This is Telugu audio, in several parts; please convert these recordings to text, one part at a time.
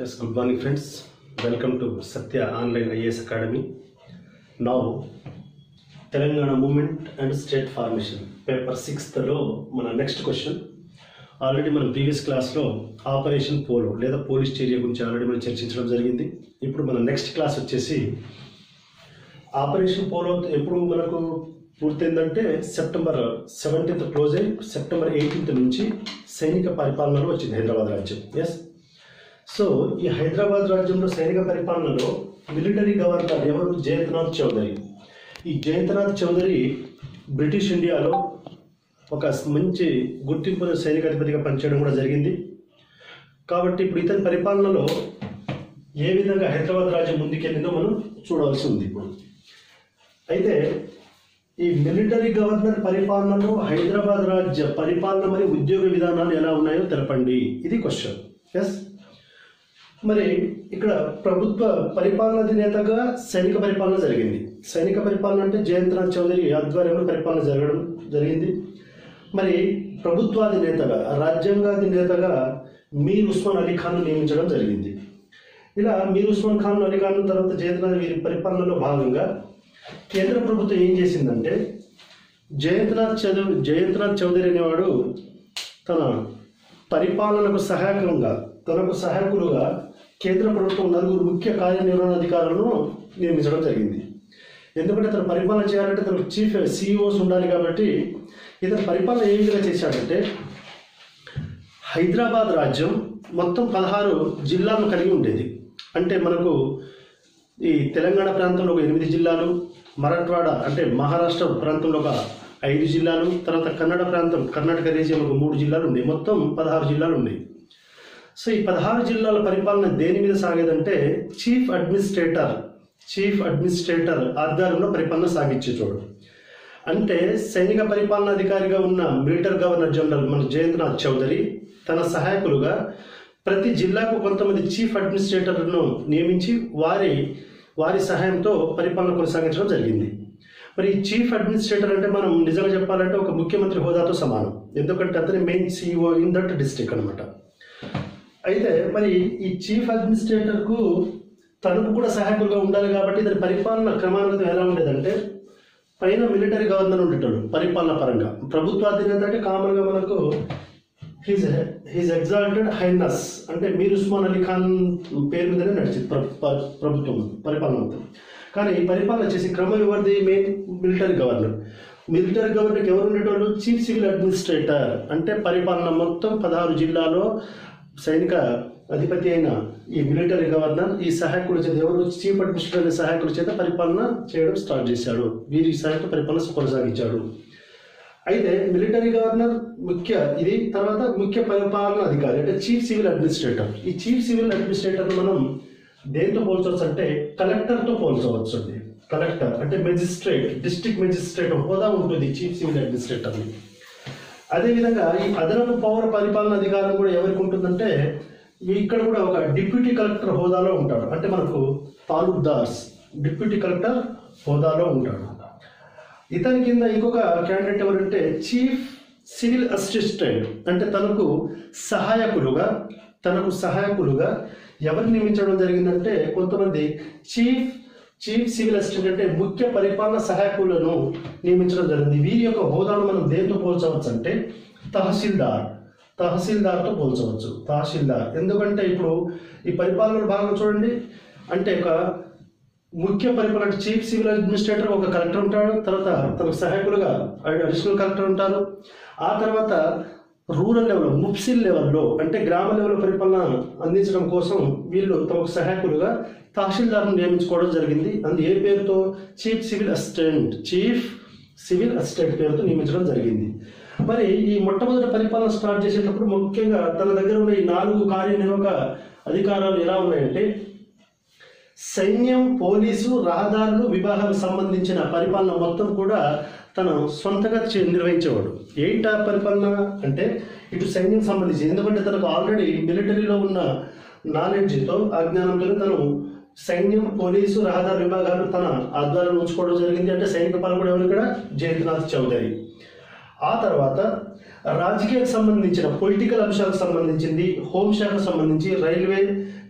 Yes, good morning, friends. Welcome to Satya Online IAS Academy. Now, Telangana movement and state formation paper సిక్స్త్లో మన నెక్స్ట్ క్వశ్చన్ ఆల్రెడీ మనం ప్రీవియస్ క్లాస్లో ఆపరేషన్ పోలో లేదా పోలీస్ చర్య గురించి ఆల్రెడీ మనం చర్చించడం జరిగింది ఇప్పుడు మన నెక్స్ట్ క్లాస్ వచ్చేసి ఆపరేషన్ పోలో ఎప్పుడు మనకు పూర్తయిందంటే సెప్టెంబర్ సెవెంటీన్త్ క్లోజ్ అయ్యి సెప్టెంబర్ ఎయిటీన్త్ నుంచి సైనిక పరిపాలనలో వచ్చింది హైదరాబాద్ రాజ్యం ఎస్ సో ఈ హైదరాబాద్ రాజ్యంలో సైనిక పరిపాలనలో మిలిటరీ గవర్నర్ ఎవరు జయంతనాథ్ చౌదరి ఈ జయంతనాథ్ చౌదరి బ్రిటిష్ ఇండియాలో ఒక మంచి గుర్తింపు సైనికాధిపతిగా పనిచేయడం కూడా జరిగింది కాబట్టి ఇప్పుడు ఇతని పరిపాలనలో ఏ విధంగా హైదరాబాద్ రాజ్యం ముందుకెళ్ళిందో మనం చూడవలసి ఉంది ఇప్పుడు అయితే ఈ మిలిటరీ గవర్నర్ పరిపాలనలో హైదరాబాద్ రాజ్య పరిపాలన మరియు ఉద్యోగ విధానాలు ఎలా ఉన్నాయో తెలపండి ఇది క్వశ్చన్ ఎస్ మరి ఇక్కడ ప్రభుత్వ పరిపాలన అధినేతగా సైనిక పరిపాలన జరిగింది సైనిక పరిపాలన అంటే జయంతనాథ్ చౌదరి ఆధ్వర్యంలో పరిపాలన జరగడం జరిగింది మరి ప్రభుత్వాధినేతగా రాజ్యాంగాధినేతగా మీర్ ఉస్మాన్ అలీ ఖాన్ నియమించడం జరిగింది ఇలా మీర్ ఉస్మాన్ ఖాన్ అలీ ఖాన్ తర్వాత జయంతనాథ్ వీరి పరిపాలనలో భాగంగా కేంద్ర ప్రభుత్వం ఏం చేసిందంటే జయంతనాథ్ చౌదరి జయంతనాథ్ చౌదరి అనేవాడు తన పరిపాలనకు సహాయకంగా తనకు సహాయకులుగా కేంద్ర ప్రభుత్వం నలుగురు ముఖ్య కార్యనిర్వహణాధికారులను నియమించడం జరిగింది ఎందుకంటే తన పరిపాలన చేయాలంటే తనకు చీఫ్ సిఇఓస్ ఉండాలి కాబట్టి ఇతను పరిపాలన ఏ విధంగా చేశాడంటే హైదరాబాద్ రాజ్యం మొత్తం పదహారు జిల్లాలను కలిగి ఉండేది అంటే మనకు ఈ తెలంగాణ ప్రాంతంలో ఒక ఎనిమిది జిల్లాలు మరాఠ్వాడ అంటే మహారాష్ట్ర ప్రాంతంలో ఒక ఐదు జిల్లాలు తర్వాత కన్నడ ప్రాంతం కర్ణాటక రీజియన్ ఒక మూడు జిల్లాలు ఉన్నాయి మొత్తం పదహారు జిల్లాలు ఉన్నాయి సో ఈ పదహారు జిల్లాల పరిపాలన దేని మీద సాగేదంటే చీఫ్ అడ్మినిస్ట్రేటర్ చీఫ్ అడ్మినిస్ట్రేటర్ ఆధ్వర్యంలో పరిపాలన సాగించే చూడు అంటే సైనిక పరిపాలనాధికారిగా ఉన్న మిలిటరీ గవర్నర్ జనరల్ మన జయంత్నాథ్ చౌదరి తన సహాయకులుగా ప్రతి జిల్లాకు కొంతమంది చీఫ్ అడ్మినిస్ట్రేటర్లను నియమించి వారి వారి సహాయంతో పరిపాలన కొనసాగించడం జరిగింది మరి ఈ చీఫ్ అడ్మినిస్ట్రేటర్ అంటే మనం నిజంగా చెప్పాలంటే ఒక ముఖ్యమంత్రి హోదాతో సమానం ఎందుకంటే అతని main CEO in that district అనమాట అయితే మరి ఈ చీఫ్ అడ్మినిస్ట్రేటర్కు తనకు కూడా సహాయకులుగా ఉండాలి కాబట్టి ఇతని పరిపాలన క్రమానుగతం ఎలా ఉండేదంటే పైన మిలిటరీ గవర్నర్ ఉండేటాడు పరిపాలన పరంగా ప్రభుత్వాధినేత అంటే కామన్గా మనకు హీజ్ హీజ్ ఎగ్జాల్టెడ్ హైనస్ అంటే మీర్ ఉస్మాన్ అలీ ఖాన్ పేరు మీదనే నడిచింది ప్ర- ప్ర- ప్రభుత్వం పరిపాలన అంతా కానీ ఈ పరిపాలన చేసి క్రమం ఎవరిది మెయిన్ మిలిటరీ గవర్నర్ మిలిటరీ గవర్నర్కి ఎవరు ఉండేటోళ్ళు చీఫ్ సివిల్ అడ్మినిస్ట్రేటర్ అంటే పరిపాలన మొత్తం పదహారు జిల్లాలో సైనిక అధిపతి అయిన ఈ మిలిటరీ గవర్నర్ ఈ సహాయకుల చేత ఎవరు చీఫ్ అడ్మినిస్ట్రేటర్ అనే సహాయకుల చేత పరిపాలన చేయడం స్టార్ట్ చేశాడు వీరి సహాయంతో పరిపాలన కొనసాగించాడు అయితే మిలిటరీ గవర్నర్ ముఖ్య ఇది తర్వాత ముఖ్య పరిపాలన అధికారి అంటే చీఫ్ సివిల్ అడ్మినిస్ట్రేటర్ ఈ చీఫ్ సివిల్ అడ్మినిస్ట్రేటర్ మనం దేంతో పోల్చవచ్చు అంటే కలెక్టర్తో పోల్చవచ్చు అండి కలెక్టర్ అంటే మెజిస్ట్రేట్ డిస్ట్రిక్ట్ మెజిస్ట్రేట్ హోదా ఉంటుంది చీఫ్ సివిల్ అడ్మినిస్ట్రేటర్ని అదేవిధంగా ఈ అదనపు పౌర పరిపాలన అధికారం కూడా ఎవరికి ఉంటుందంటే ఈ ఇక్కడ కూడా ఒక డిప్యూటీ కలెక్టర్ హోదాలో ఉంటాడు అంటే మనకు తాలూక్దార్స్ డిప్యూటీ కలెక్టర్ హోదాలో ఉంటాడు ఇతని కింద ఇంకొక క్యాండిడేట్ ఎవరంటే చీఫ్ సివిల్ అసిస్టెంట్ అంటే తనకు సహాయకులుగా తనకు సహాయకులుగా ఎవరు నియమించడం జరిగిందంటే కొంతమంది చీఫ్ చీఫ్ సివిల్ అసిస్టెంట్ అంటే ముఖ్య పరిపాలన సహాయకులను నియమించడం జరిగింది వీరి యొక్క హోదాను మనం దేంతో పోల్చవచ్చు అంటే తహసీల్దార్ తహసీల్దార్తో పోల్చవచ్చు తహసీల్దార్ ఎందుకంటే ఇప్పుడు ఈ పరిపాలన భాగం చూడండి అంటే ఒక ముఖ్య పరిపాలన చీఫ్ సివిల్ అడ్మినిస్ట్రేటర్ ఒక కలెక్టర్ ఉంటాడు తర్వాత తనకు సహాయకులుగా అడిషనల్ కలెక్టర్ ఉంటారు ఆ తర్వాత రూరల్ లెవెల్ ముప్సిల్ లెవెల్లో అంటే గ్రామ లెవెల్ పరిపాలన అందించడం కోసం వీళ్ళు తమకు సహాయకులుగా తహసీల్దార్ను నియమించుకోవడం జరిగింది అందు ఏ పేరుతో chief civil assistant chief civil assistant పేరుతో నియమించడం జరిగింది మరి ఈ మొట్టమొదటి పరిపాలన స్టార్ట్ చేసేటప్పుడు ముఖ్యంగా తన దగ్గర ఉన్న ఈ నాలుగు కార్యనిర్వాహక అధికారాలు ఎలా ఉన్నాయంటే సైన్యం పోలీసు రహదారులు వివాహాలకు సంబంధించిన పరిపాలన మొత్తం కూడా తను సొంతగా చే- నిర్వహించేవాడు ఏంటా పరిపాలన అంటే ఇటు సైన్యం సంబంధించి ఎందుకంటే తనకు ఆల్రెడీ మిలిటరీలో ఉన్న నాలెడ్జ్తో ఆ జ్ఞానంతో తను సైన్యం పోలీసు రహదారు విభాగాలు తన ఆధ్వర్యంలో ఉంచుకోవడం జరిగింది అంటే సైనిక పాలన కూడా ఎవరు ఇక్కడ జయంత్నాథ్ చౌదరి ఆ తర్వాత రాజకీయాలకు సంబంధించిన పొలిటికల్ అంశాలకు సంబంధించింది హోంశాఖకు సంబంధించి రైల్వే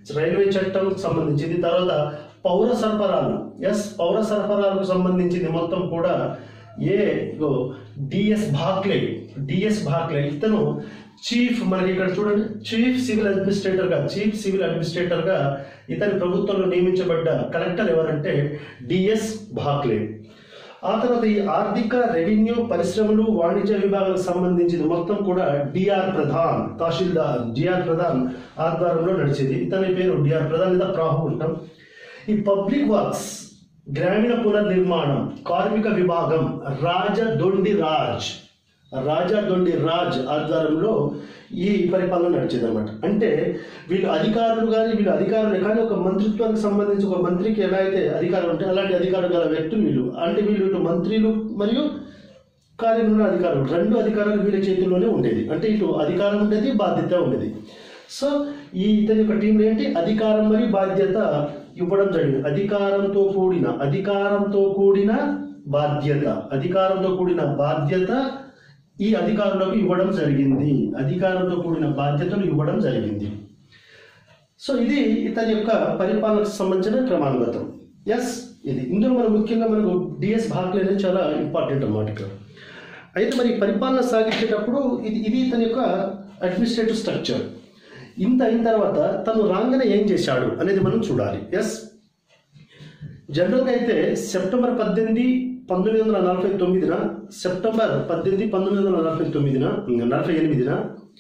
రైల్వే చట్టం సంబంధించింది తర్వాత పౌర సరఫరాలు ఎస్ పౌర సరఫరాలకు సంబంధించింది మొత్తం కూడా ఏ డిఎస్ భాక్లే డిఎస్ భాక్లే ఇతను చీఫ్ మనకి ఇక్కడ చూడండి చీఫ్ సివిల్ అడ్మినిస్ట్రేటర్ గా చీఫ్ సివిల్ అడ్మినిస్ట్రేటర్ గా ఇతని ప్రభుత్వంలో నియమించబడ్డ కలెక్టర్ ఎవరంటే డిఎస్ భాక్లే ఆ తర్వాత ఈ ఆర్థిక రెవెన్యూ పరిశ్రమలు వాణిజ్య విభాగాలకు సంబంధించింది మొత్తం కూడా డిఆర్ ప్రధాన్ తహసీల్దార్ డిఆర్ ప్రధాన్ ఆధ్వర్యంలో నడిచేది ఇతని పేరు డిఆర్ ప్రధాన్ లేదా ప్రాహు ఉంటాం ఈ పబ్లిక్ వర్క్స్ గ్రామీణ పునర్నిర్మాణం కార్మిక విభాగం రాజదొండి రాజ్ రాజదొండి రాజ్ ఆధ్వర్యంలో ఈ పరిపాలన నడిచేది అనమాట అంటే వీళ్ళు అధికారులు కానీ వీళ్ళు అధికారులు కానీ ఒక మంత్రిత్వానికి సంబంధించి ఒక మంత్రికి ఎలా అయితే అధికారం ఉంటే అలాంటి అధికారం గల వ్యక్తులు వీళ్ళు అంటే వీళ్ళు ఇటు మంత్రులు మరియు కార్యనిర్వహణ అధికారులు రెండు అధికారాలు వీళ్ళ చేతుల్లోనే ఉండేది అంటే ఇటు అధికారం ఉండేది బాధ్యత ఉండేది సో ఈ ఇతని యొక్క టీంలో ఏంటి అధికారం మరియు బాధ్యత ఇవ్వడం జరిగింది అధికారంతో కూడిన అధికారంతో కూడిన బాధ్యత అధికారంతో కూడిన బాధ్యత ఈ అధికారులకు ఇవ్వడం జరిగింది అధికారంతో కూడిన బాధ్యతలు ఇవ్వడం జరిగింది సో ఇది ఇతని యొక్క పరిపాలనకు సంబంధించిన క్రమానుగతం ఎస్ ఇది ఇందులో మనం ముఖ్యంగా మనకు డిఎస్ భాగ్లే అనేది చాలా ఇంపార్టెంట్ అన్నమాట ఇక్కడ అయితే మరి పరిపాలన సాగించేటప్పుడు ఇది ఇది ఇతని యొక్క అడ్మినిస్ట్రేటివ్ స్ట్రక్చర్ ఇంత అయిన తర్వాత తను రాగానే ఏం చేశాడు అనేది మనం చూడాలి ఎస్ జనరల్గా అయితే సెప్టెంబర్ పద్దెనిమిది పంతొమ్మిది వందల నలభై తొమ్మిదిన సెప్టెంబర్ పద్దెనిమిది పంతొమ్మిది వందల నలభై తొమ్మిదిన నలభై ఎనిమిదిన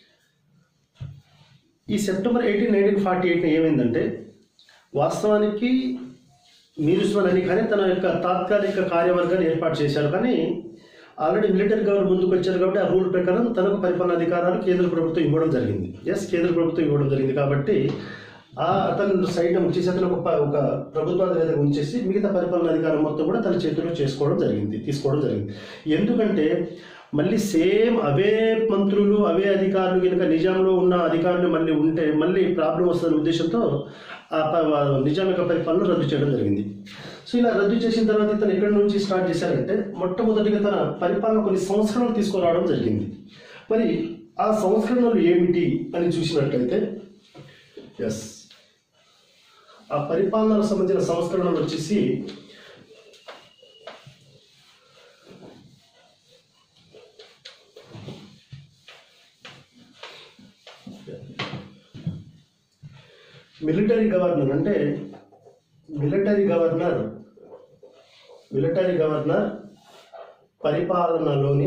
ఈ సెప్టెంబర్ ఎయిటీన్ నైన్టీన్ ఫార్టీ ఎయిట్న ఏమైందంటే వాస్తవానికి మీర్ ఉస్మాన్ అలీ ఖానే తన యొక్క తాత్కాలిక కార్యవర్గాన్ని ఏర్పాటు చేశారు కానీ ఆల్రెడీ మిలిటరీ గవర్నమెంట్ ముందుకు వచ్చారు కాబట్టి ఆ రూల్ ప్రకారం తనకు పరిపాలన అధికారాలు కేంద్ర ప్రభుత్వం ఇవ్వడం జరిగింది ఎస్ కేంద్ర ప్రభుత్వం ఇవ్వడం జరిగింది కాబట్టి ఆ అతను సైడ్ వచ్చేసి అతను ఒక ప- ఒక ప్రభుత్వాధినేత ఉంచేసి మిగతా పరిపాలన అధికారం మొత్తం కూడా తన చేతిలో చేసుకోవడం జరిగింది తీసుకోవడం జరిగింది ఎందుకంటే మళ్ళీ సేమ్ అవే మంత్రులు అవే అధికారులు కనుక నిజాంలో ఉన్న అధికారులు మళ్ళీ ఉంటే మళ్ళీ ప్రాబ్లం వస్తుందనే ఉద్దేశంతో ఆ ప- వా- నిజాం యొక్క పరిపాలన రద్దు చేయడం జరిగింది సో ఇలా రద్దు చేసిన తర్వాత ఇతను ఎక్కడి నుంచి స్టార్ట్ చేశారంటే మొట్టమొదటిగా తన పరిపాలన కొన్ని సంస్కరణలు తీసుకురావడం జరిగింది మరి ఆ సంస్కరణలు ఏమిటి అని చూసినట్లయితే ఎస్ ఆ పరిపాలనకు సంబంధించిన సంస్కరణలు వచ్చేసి మిలిటరీ గవర్నర్ అంటే మిలిటరీ గవర్నర్ మిలిటరీ గవర్నర్ పరిపాలనలోని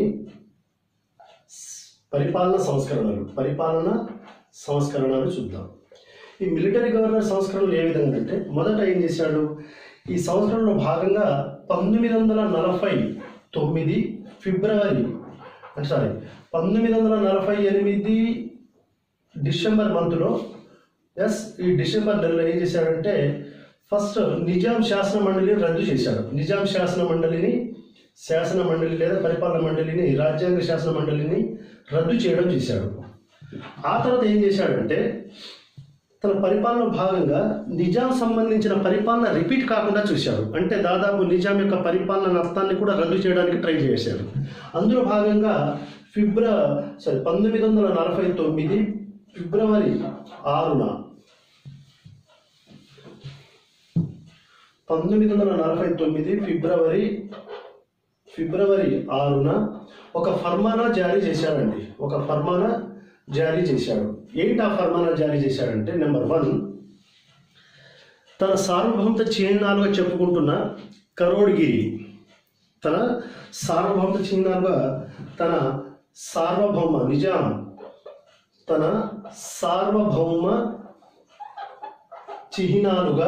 పరిపాలన సంస్కరణలు పరిపాలన సంస్కరణలు చూద్దాం ఈ మిలిటరీ గవర్నర్ సంస్కరణలు ఏ విధంగా అంటే మొదట ఏం చేశాడు ఈ సంస్కరణలో భాగంగా పంతొమ్మిది వందల నలభై తొమ్మిది ఫిబ్రవరి సారీ పంతొమ్మిది వందల నలభై ఎనిమిది డిసెంబర్ మంత్లో ఎస్ ఈ డిసెంబర్ నెలలో ఏం చేశాడంటే ఫస్ట్ నిజాం శాసన మండలిని రద్దు చేశాడు నిజాం శాసన మండలిని శాసన మండలి లేదా పరిపాలన మండలిని రాజ్యాంగ శాసన మండలిని రద్దు చేయడం చేశాడు ఆ తర్వాత ఏం చేశాడంటే తన పరిపాలన భాగంగా నిజాం సంబంధించిన పరిపాలన రిపీట్ కాకుండా చూశాడు అంటే దాదాపు నిజాం యొక్క పరిపాలన నష్టాన్ని కూడా రద్దు చేయడానికి ట్రై చేశాడు అందులో భాగంగా ఫిబ్ర సారీ పంతొమ్మిది వందల నలభై తొమ్మిది ఫిబ్రవరి ఆరున పంతొమ్మిది వందల నలభై తొమ్మిది ఫిబ్రవరి ఫిబ్రవరి ఆరున ఒక ఫర్మానా జారీ చేశాడండి ఒక ఫర్మానా జారీ చేశాడు ఏంటి ఆ ఫర్మానా జారీ చేశాడంటే నెంబర్ వన్ తన సార్వభౌమత చిహ్నాలుగా చెప్పుకుంటున్న కరోడ్గిరి తన సార్వభౌమత చిహ్నాలుగా తన సార్వభౌమ నిజాం తన సార్వభౌమ చిహ్నాలుగా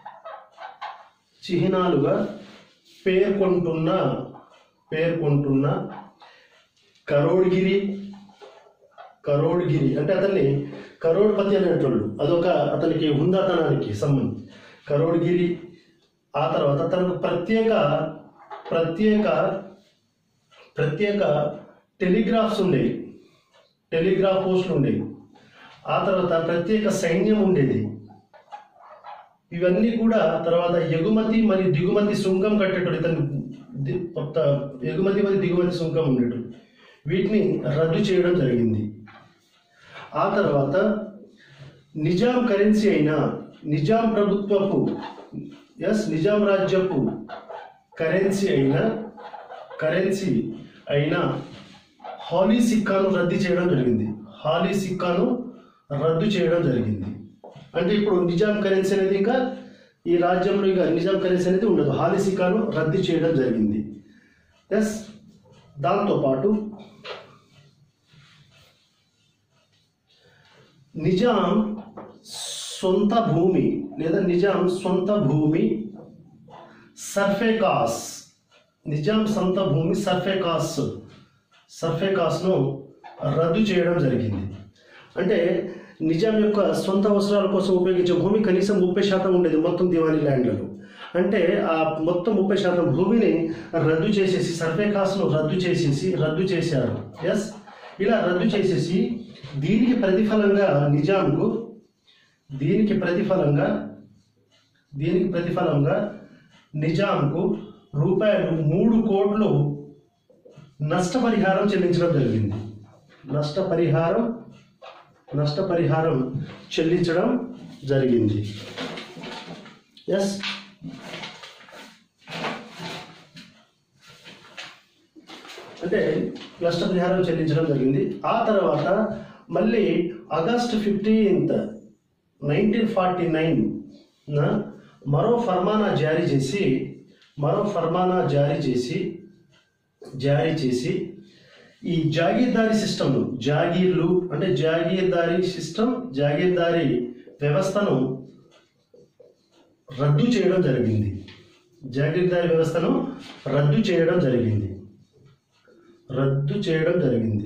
చిహ్నాలుగా పేర్కొంటున్న పేర్కొంటున్న కరోడ్గిరి కరోడ్గిరి అంటే అతన్ని కరోడ్పతి అనేటోళ్ళు అదొక అతనికి హుందాతనానికి సంబంధం కరోడ్గిరి ఆ తర్వాత తనకు ప్రత్యేక ప్రత్యేక ప్రత్యేక టెలిగ్రాఫ్స్ ఉండేవి టెలిగ్రాఫ్ పోస్టులు ఉండేవి ఆ తర్వాత ప్రత్యేక సైన్యం ఉండేది ఇవన్నీ కూడా తర్వాత ఎగుమతి మరియు దిగుమతి సుంకం కట్టేటోడు ఇతను ది- కొత్త ఎగుమతి మరియు దిగుమతి సుంకం ఉండేటోడు వీటిని రద్దు చేయడం జరిగింది ఆ తర్వాత నిజాం కరెన్సీ అయిన నిజాం ప్రభుత్వపు ఎస్ నిజాం రాజ్యపు కరెన్సీ అయిన కరెన్సీ అయిన హాలీ సిక్కాను రద్దు చేయడం జరిగింది హాలీ సిక్కాను రద్దు చేయడం జరిగింది అంటే ఇప్పుడు నిజాం కరెన్సీ అనేది ఇంకా ఈ రాజ్యంలో ఇక నిజాం కరెన్సీ అనేది ఉండదు హాలీ సిక్కాను రద్దు చేయడం జరిగింది ఎస్ దాంతోపాటు నిజాం సొంత భూమి లేదా నిజాం సొంత భూమి సర్ఫేకాస్ నిజాం సొంత భూమి సర్ఫేకాస్ సర్ఫేకాస్ను రద్దు చేయడం జరిగింది అంటే నిజాం యొక్క సొంత అవసరాల కోసం ఉపయోగించే భూమి కనీసం ముప్పై శాతం ఉండేది మొత్తం దివానీ ల్యాండ్లలో అంటే ఆ మొత్తం ముప్పై శాతం భూమిని రద్దు చేసేసి సర్వే కాస్ట్ను రద్దు చేసేసి రద్దు చేశారు ఎస్ ఇలా రద్దు చేసేసి దీనికి ప్రతిఫలంగా నిజాంకు దీనికి ప్రతిఫలంగా దీనికి ప్రతిఫలంగా నిజాంకు రూపాయలు మూడు కోట్లు నష్టపరిహారం చెల్లించడం జరిగింది నష్టపరిహారం నష్టపరిహారం చెల్లించడం జరిగింది ఎస్ అంటే నష్టపరిహారం చెల్లించడం జరిగింది ఆ తర్వాత మళ్ళీ August fifteenth nineteen forty nine మరో ఫర్మానా జారీ చేసి మరో ఫర్మానా జారీ చేసి జారీ చేసి ఈ జాగీర్దారీ సిస్టమ్ జాగీర్లు అంటే జాగీర్దారీ సిస్టమ్ జాగీర్దారీ వ్యవస్థను రద్దు చేయడం జరిగింది జాగీర్దారీ వ్యవస్థను రద్దు చేయడం జరిగింది రద్దు చేయడం జరిగింది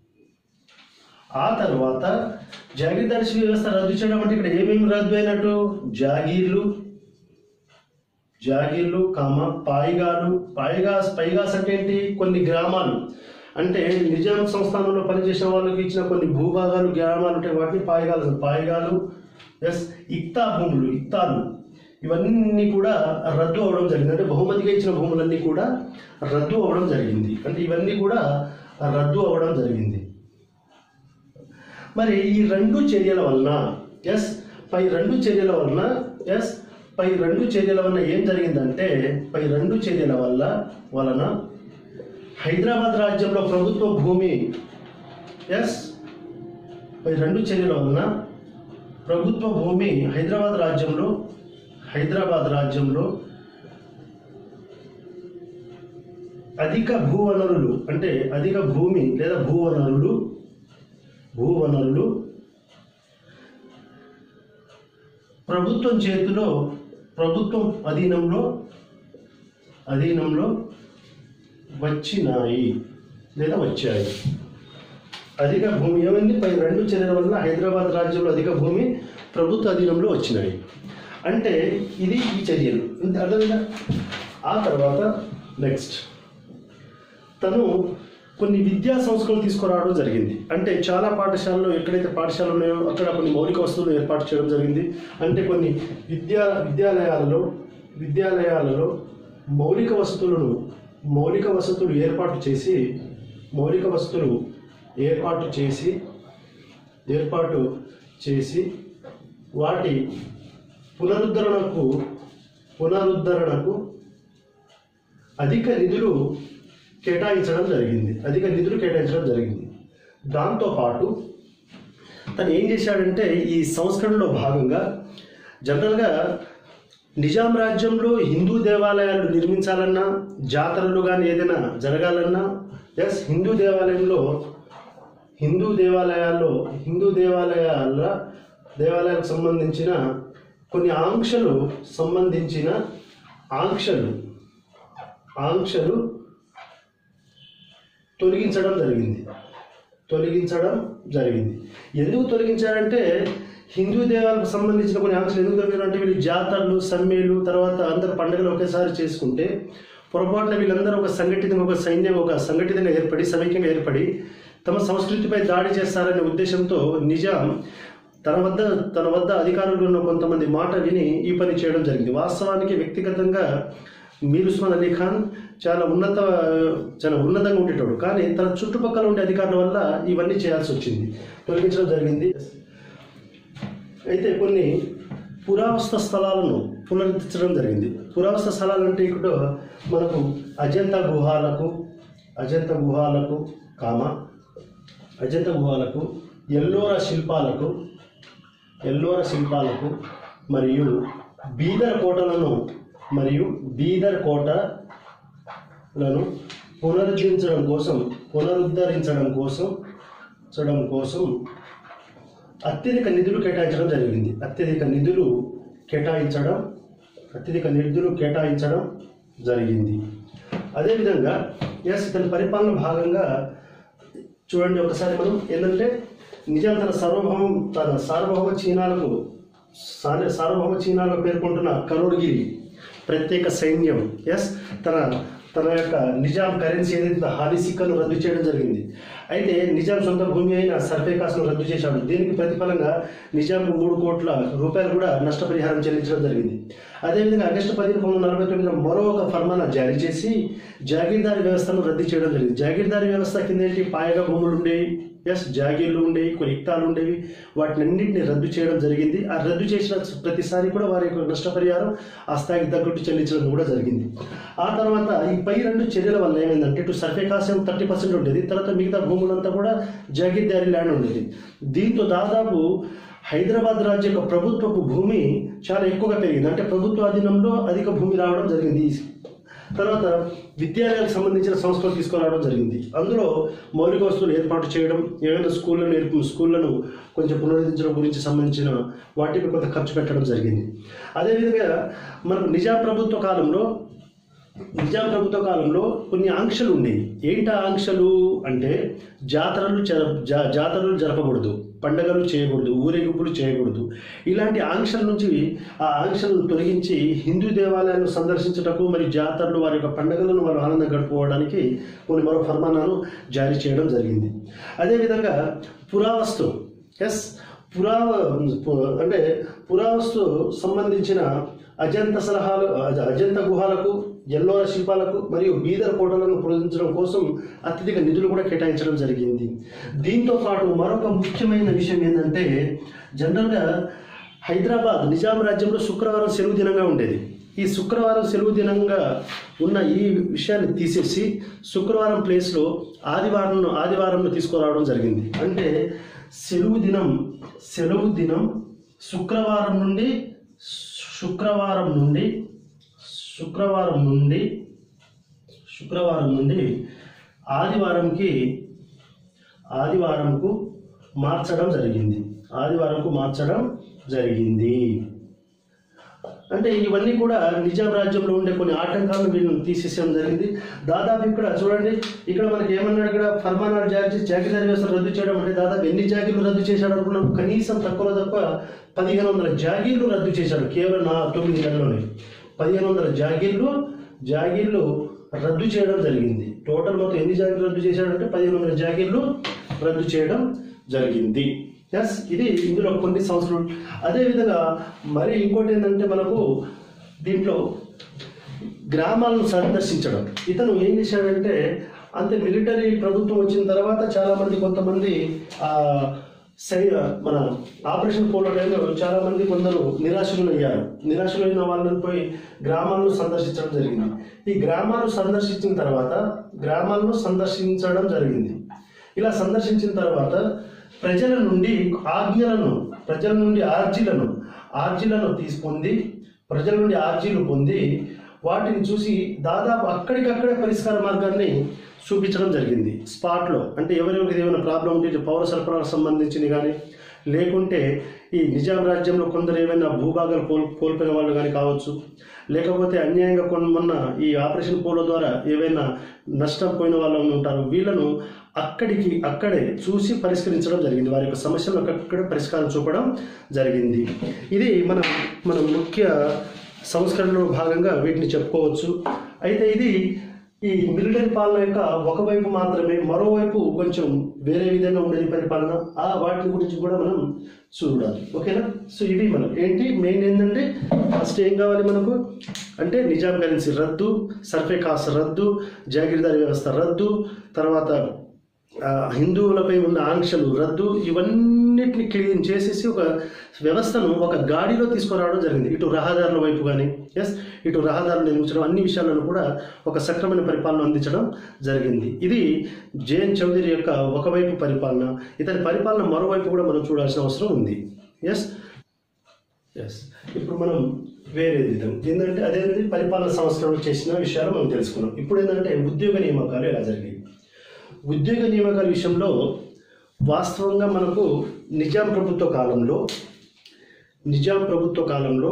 ఆ తర్వాత జాగీర్దారీ వ్యవస్థ రద్దు చేయడం అంటే ఇక్కడ ఏమేమి రద్దు అయినట్టు జాగీర్లు జాగీర్లు కామ పాయిగాలు పాయిగాస్ పైగాస్ అంటే ఏంటి కొన్ని గ్రామాలు అంటే నిజాం సంస్థానంలో పనిచేసిన వాళ్ళకి ఇచ్చిన కొన్ని భూభాగాలు గ్రామాలు ఉంటాయి వాటిని పాయిగాలు పాయిగాలు ఎస్ ఇక్తా భూములు ఇక్తాలు ఇవన్నీ కూడా రద్దు అవ్వడం జరిగింది అంటే బహుమతిగా ఇచ్చిన భూములన్నీ కూడా రద్దు అవ్వడం జరిగింది అంటే ఇవన్నీ కూడా రద్దు అవ్వడం జరిగింది మరి ఈ రెండు చర్యల వలన ఎస్ పై రెండు చర్యల వలన ఎస్ పై రెండు చర్యల వలన ఏం జరిగిందంటే పై రెండు చర్యల వల్ల వలన హైదరాబాద్ రాజ్యంలో ప్రభుత్వ భూమి ఎస్ పై రెండు చర్యల వలన ప్రభుత్వ భూమి హైదరాబాద్ రాజ్యంలో హైదరాబాద్ రాజ్యంలో అధిక భూవనరులు అంటే అధిక భూమి లేదా భూవనరులు భూవనరులు ప్రభుత్వం చేతిలో ప్రభుత్వం అధీనంలో అధీనంలో వచ్చినాయి లేదా వచ్చాయి అధిక భూమి ఏమైంది పై రెండు చర్యల వల్ల హైదరాబాద్ రాజ్యంలో అధిక భూమి ప్రభుత్వ అధీనంలో వచ్చినాయి అంటే ఇది ఈ చర్యలు ఇంత అర్థమైందా ఆ తర్వాత నెక్స్ట్ తను కొన్ని విద్యా సంస్థలు తీసుకురావడం జరిగింది అంటే చాలా పాఠశాలలో ఎక్కడైతే పాఠశాలలు ఉన్నాయో అక్కడ కొన్ని మౌలిక వస్తువులు ఏర్పాటు చేయడం జరిగింది అంటే కొన్ని విద్యా విద్యాలయాలలో విద్యాలయాలలో మౌలిక వసతులను మౌలిక వసతులు ఏర్పాటు చేసి మౌలిక వసతులు ఏర్పాటు చేసి ఏర్పాటు చేసి వాటి పునరుద్ధరణకు పునరుద్ధరణకు అధిక నిధులు కేటాయించడం జరిగింది అధిక నిధులు కేటాయించడం జరిగింది దాంతోపాటు తను ఏం చేశాడంటే ఈ సంస్కరణలో భాగంగా జనరల్గా నిజాం రాజ్యంలో హిందూ దేవాలయాలు నిర్మించాలన్నా జాతరలు కానీ ఏదైనా జరగాలన్నా ఎస్ హిందూ దేవాలయంలో హిందూ దేవాలయాల్లో హిందూ దేవాలయాల దేవాలయాలకు సంబంధించిన కొన్ని ఆంక్షలు సంబంధించిన ఆంక్షలు ఆంక్షలు తొలగించడం జరిగింది తొలగించడం జరిగింది ఎందుకు తొలగించారంటే హిందూ దేవాలకు సంబంధించిన కొన్ని ఆంక్షలు ఎందుకు తొలగించారు అంటే వీళ్ళు జాతరలు సమ్మెలు తర్వాత అందరు పండుగలు ఒకేసారి చేసుకుంటే పొరపాటున వీళ్ళందరూ ఒక సంఘటితంగా ఒక సైన్యం ఒక సంఘటితంగా ఏర్పడి సమైక్యంగా ఏర్పడి తమ సంస్కృతిపై దాడి చేస్తారనే ఉద్దేశంతో నిజాం తన వద్ద తన వద్ద అధికారులు ఉన్న కొంతమంది మాట విని ఈ పని చేయడం జరిగింది వాస్తవానికి వ్యక్తిగతంగా మీర్ ఉస్మాన్ అలీ ఖాన్ చాలా ఉన్నత చాలా ఉన్నతంగా ఉండేటోడు కానీ తన చుట్టుపక్కల ఉండే అధికారుల వల్ల ఇవన్నీ చేయాల్సి వచ్చింది తొలగించడం జరిగింది అయితే కొన్ని పురావస్తు స్థలాలను పునరుద్ధరించడం జరిగింది పురావస్తు స్థలాలు అంటే ఇక్కడ మనకు అజంతా గుహాలకు అజంతా గుహాలకు కామ అజంతా గుహాలకు ఎల్లోరా శిల్పాలకు ఎల్లోర శిల్పాలకు మరియు బీదర్ కోటలను మరియు బీదర్ కోటలను పునరుద్ధరించడం కోసం పునరుద్ధరించడం కోసం చడం కోసం అత్యధిక నిధులు కేటాయించడం జరిగింది అత్యధిక నిధులు కేటాయించడం అత్యధిక నిధులు కేటాయించడం జరిగింది అదేవిధంగా ఎస్ ఇతని పరిపాలన భాగంగా చూడండి ఒకసారి మనం ఏంటంటే నిజాం తన సార్వభౌమ తన సార్వభౌమ చీనాలకు సార్- సార్వభౌమ చీనాలో పేర్కొంటున్న కరోడ్గిరి ప్రత్యేక సైన్యం ఎస్ తన తన యొక్క నిజాం కరెన్సీ ఏదైతే హాలి సిక్కను రద్దు చేయడం జరిగింది అయితే నిజాం సొంత భూమి అయిన సర్ఫే కాస్ట్ను రద్దు చేశాడు దీనికి ప్రతిఫలంగా నిజాంకు మూడు కోట్ల రూపాయలు కూడా నష్టపరిహారం చెల్లించడం జరిగింది అదేవిధంగా ఆగస్టు పదిహేను పంతొమ్మిది వందల నలభై తొమ్మిదిలో మరో ఒక ఫర్మానా జారీ చేసి జాగీర్దారి వ్యవస్థను రద్దు చేయడం జరిగింది జాగీర్దారి వ్యవస్థ కింద ఏంటి పాయగా భూములు ఉండేవి ఎస్ జాగీర్లు ఉండేవి కొన్ని ఇక్తాలు ఉండేవి వాటిని అన్నింటినీ రద్దు చేయడం జరిగింది ఆ రద్దు చేసిన ప్రతిసారి కూడా వారి యొక్క నష్టపరిహారం ఆ స్థాయికి తగ్గట్టు చెల్లించడం కూడా జరిగింది ఆ తర్వాత ఈ పై రెండు చర్యల వల్ల ఏమైందంటే ఇటు సర్వే కాసం థర్టీ పర్సెంట్ ఉండేది తర్వాత మిగతా భూములంతా కూడా జాగీర్దారి ల్యాండ్ ఉండేది దీంతో దాదాపు హైదరాబాద్ రాజ్య యొక్క ప్రభుత్వపు భూమి చాలా ఎక్కువగా పెరిగింది అంటే ప్రభుత్వ అధీనంలో అధిక భూమి రావడం జరిగింది తర్వాత విద్యాలయాలకు సంబంధించిన సంస్థలు తీసుకురావడం జరిగింది అందులో మౌలిక వస్తువులు ఏర్పాటు చేయడం ఏమైనా స్కూళ్ళను నేర్పు స్కూళ్ళను కొంచెం పునరుద్ధరించడం గురించి సంబంధించిన వాటికి కొంత ఖర్చు పెట్టడం జరిగింది అదేవిధంగా మనకు నిజాం ప్రభుత్వ కాలంలో నిజాం ప్రభుత్వ కాలంలో కొన్ని ఆంక్షలు ఉండేవి ఏంటి ఆ ఆంక్షలు అంటే జాతరలు జర జా- జాతరలు జరపకూడదు పండగలు చేయకూడదు ఊరేగింపులు చేయకూడదు ఇలాంటి ఆంక్షల నుంచి ఆ ఆంక్షలను తొలగించి హిందూ దేవాలయాలను సందర్శించటకు మరి జాతరలు వారి యొక్క పండుగలను వారు ఆనందం గడుపుకోవడానికి కొన్ని మరో ఫర్మానాను జారీ చేయడం జరిగింది అదేవిధంగా పురావస్తు ఎస్ పురా అంటే పురావస్తు సంబంధించిన అజంత సలహాలు అజ- అజంత గుహాలకు ఎల్లోర శిల్పాలకు మరియు బీదర్ కోటలను పునరుద్ధరించడం కోసం అత్యధిక నిధులు కూడా కేటాయించడం జరిగింది దీంతో పాటు మరొక ముఖ్యమైన విషయం ఏంటంటే జనరల్గా హైదరాబాద్ నిజాం రాజ్యంలో శుక్రవారం సెలవు దినంగా ఉండేది ఈ శుక్రవారం సెలవు దినంగా ఉన్న ఈ విషయాన్ని తీసేసి శుక్రవారం ప్లేస్లో ఆదివారం ఆదివారంను తీసుకురావడం జరిగింది అంటే సెలవు దినం సెలవు దినం శుక్రవారం నుండి శుక్రవారం నుండి శుక్రవారం నుండి శుక్రవారం నుండి ఆదివారంకి ఆదివారంకు మార్చడం జరిగింది ఆదివారంకు మార్చడం జరిగింది అంటే ఇవన్నీ కూడా నిజాం రాజ్యంలో ఉండే కొన్ని ఆటంకాలను వీళ్ళని తీసేసేయడం జరిగింది దాదాపు ఇక్కడ చూడండి ఇక్కడ మనకి ఏమన్నాడు ఇక్కడ ఫర్మానాలు జారీ చేసి జాగీదారి వ్యవస్థ రద్దు చేయడం అంటే దాదాపు ఎన్ని జాగీర్లు రద్దు చేశాడు అనుకున్నాం కనీసం తక్కువ తక్కువ పదిహేను వందల జాగీర్లు రద్దు చేశాడు కేవలం నా తొమ్మిది నెలల్లోనే పదిహేను వందల జాగీర్లు జాగీర్లు రద్దు చేయడం జరిగింది టోటల్ మొత్తం ఎన్ని జాగీర్లు రద్దు చేశాడంటే పదిహేను వందల జాగీర్లు రద్దు చేయడం జరిగింది ఎస్ ఇది ఇందులో కొన్ని సంవత్సరాలు అదేవిధంగా మరి ఇంకోటి ఏంటంటే మనకు దీంట్లో గ్రామాలను సందర్శించడం ఇతను ఏం చేశాడంటే అంతే మిలిటరీ ప్రభుత్వం వచ్చిన తర్వాత చాలా మంది కొంతమంది ఆ సై మన ఆపరేషన్ పోలో టైంలో చాలా మంది కొందరు నిరాశలు అయ్యారు నిరాశలైన వాళ్ళని పోయి గ్రామాలను సందర్శించడం జరిగింది ఈ గ్రామాలు సందర్శించిన తర్వాత గ్రామాలను సందర్శించడం జరిగింది ఇలా సందర్శించిన తర్వాత ప్రజల నుండి ఆజ్ఞలను ప్రజల నుండి ఆర్జీలను ఆర్జీలను తీసుకుంది ప్రజల నుండి ఆర్జీలు పొంది వాటిని చూసి దాదాపు అక్కడికక్కడే పరిష్కార మార్గాన్ని చూపించడం జరిగింది స్పాట్లో అంటే ఎవరెవరికి ఏమైనా ప్రాబ్లం ఉంటే ఇటు పౌర సరఫరాలకు సంబంధించింది కానీ లేకుంటే ఈ నిజాం రాజ్యంలో కొందరు ఏమైనా భూభాగాలు కోల్ కోల్పోయిన వాళ్ళు కానీ కావచ్చు లేకపోతే అన్యాయంగా కొన్ని మొన్న ఈ ఆపరేషన్ పోలో ద్వారా ఏవైనా నష్టం పోయిన వాళ్ళు ఉంటారు వీళ్ళను అక్కడికి అక్కడే చూసి పరిష్కరించడం జరిగింది వారి యొక్క సమస్యలను అక్కడే పరిష్కారం చూపడం జరిగింది ఇది మన మన ముఖ్య సంస్కరణలో భాగంగా వీటిని చెప్పుకోవచ్చు అయితే ఇది ఈ మిలిటరీ పాలన యొక్క ఒకవైపు మాత్రమే మరోవైపు కొంచెం వేరే విధంగా ఉండేది పరిపాలన ఆ వాటి గురించి కూడా మనం చూడాలి ఓకేనా సో ఇవి మనం ఏంటి మెయిన్ ఏంటంటే ఫస్ట్ ఏం కావాలి మనకు అంటే నిజాం కరెన్సీ రద్దు సర్ఫే కాస్ట్ రద్దు జాగీర్దారీ వ్యవస్థ రద్దు తర్వాత ఆ, హిందువులపై ఉన్న ఆంక్షలు రద్దు ఇవన్నిటిని క్లీన్ చేసేసి ఒక వ్యవస్థను ఒక గాడిలో తీసుకురావడం జరిగింది ఇటు రహదారుల వైపు కానీ ఎస్ ఇటు రహదారులు నిర్మించడం అన్ని విషయాలను కూడా ఒక సక్రమైన పరిపాలన అందించడం జరిగింది ఇది జేఎన్ చౌదరి యొక్క ఒకవైపు పరిపాలన ఇతని పరిపాలన మరోవైపు కూడా మనం చూడాల్సిన అవసరం ఉంది ఎస్ ఎస్ ఇప్పుడు మనం వేరే విధం ఏంటంటే అదే పరిపాలన సంస్కరణ చేసిన విషయాలు మనం తెలుసుకున్నాం ఇప్పుడు ఏంటంటే ఉద్యోగ నియామకాలు ఎలా జరిగాయి ఉద్యోగ నియామకాల విషయంలో వాస్తవంగా మనకు నిజాం ప్రభుత్వ కాలంలో నిజాం ప్రభుత్వ కాలంలో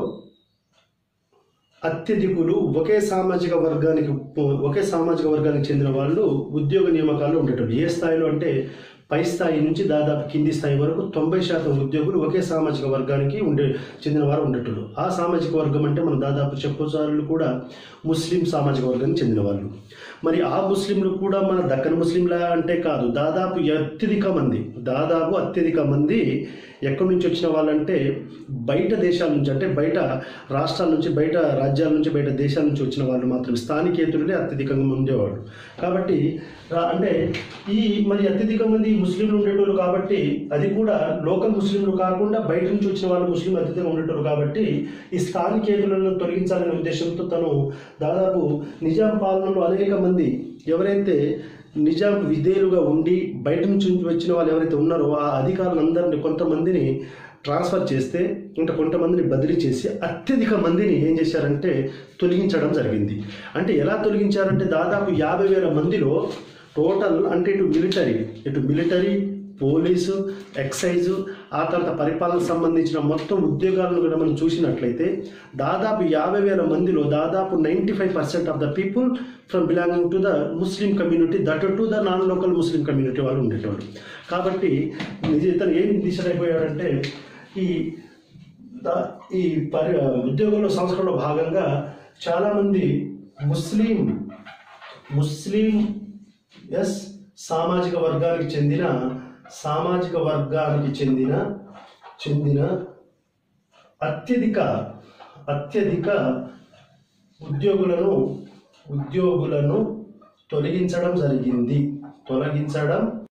అత్యధికులు ఒకే సామాజిక వర్గానికి ఒకే సామాజిక వర్గానికి చెందిన వాళ్ళు ఉద్యోగ నియామకాలు ఉండేటప్పుడు ఏ స్థాయిలో అంటే పై స్థాయి నుంచి దాదాపు కింది స్థాయి వరకు తొంభై శాతం ఉద్యోగులు ఒకే సామాజిక వర్గానికి ఉండే చెందిన వారు ఉండేటోళ్ళు ఆ సామాజిక వర్గం అంటే మనం దాదాపు చెప్పు కూడా ముస్లిం సామాజిక వర్గానికి చెందిన వాళ్ళు మరి ఆ ముస్లింలు కూడా మన దక్కన్ ముస్లింలా అంటే కాదు దాదాపు అత్యధిక మంది దాదాపు అత్యధిక మంది ఎక్కడి నుంచి వచ్చిన వాళ్ళంటే బయట దేశాల నుంచి అంటే బయట రాష్ట్రాల నుంచి బయట రాజ్యాల నుంచి బయట దేశాల నుంచి వచ్చిన వాళ్ళు మాత్రం స్థానికేతరులే అత్యధికంగా ఉండేవాళ్ళు కాబట్టి రా- అంటే ఈ మరి అత్యధిక మంది ముస్లింలు ఉండేటోళ్ళు కాబట్టి అది కూడా లోకల్ ముస్లింలు కాకుండా బయట నుంచి వచ్చిన వాళ్ళు ముస్లింలు అత్యధికంగా ఉండేటోళ్ళు కాబట్టి ఈ స్థానికేతులను తొలగించాలనే ఉద్దేశంతో తను దాదాపు నిజాం పాలనలో అనేక మంది ఎవరైతే నిజాం విధేయులుగా ఉండి బయట నుంచి వచ్చిన వాళ్ళు ఎవరైతే ఉన్నారో ఆ అధికారులందరినీ కొంతమందిని ట్రాన్స్ఫర్ చేస్తే ఇంకా కొంతమందిని బదిలీ చేసి అత్యధిక మందిని ఏం చేశారంటే తొలగించడం జరిగింది అంటే ఎలా తొలగించారంటే దాదాపు యాభై వేల మందిలో టోటల్ అంటే ఇటు మిలిటరీ ఇటు మిలిటరీ పోలీసు ఎక్సైజు ఆ తర్వాత పరిపాలనకు సంబంధించిన మొత్తం ఉద్యోగాలను కూడా మనం చూసినట్లయితే దాదాపు యాభై వేల మందిలో దాదాపు ninety five percent of the people from belonging to the Muslim community that to the non local Muslim community వాళ్ళు ఉండేటవాళ్ళు కాబట్టి నిజ- ఇతను ఏం డిసైడ్ అయిపోయాడంటే ఈ ద- ఈ పరి ఉద్యోగంలో సంస్కరణలో భాగంగా చాలామంది ముస్లిం ముస్లిం ఎస్ సామాజిక వర్గానికి చెందిన సామాజిక వర్గానికి చెందిన చెందిన అత్యధిక అత్యధిక ఉద్యోగులను ఉద్యోగులను తొలగించడం జరిగింది తొలగించడం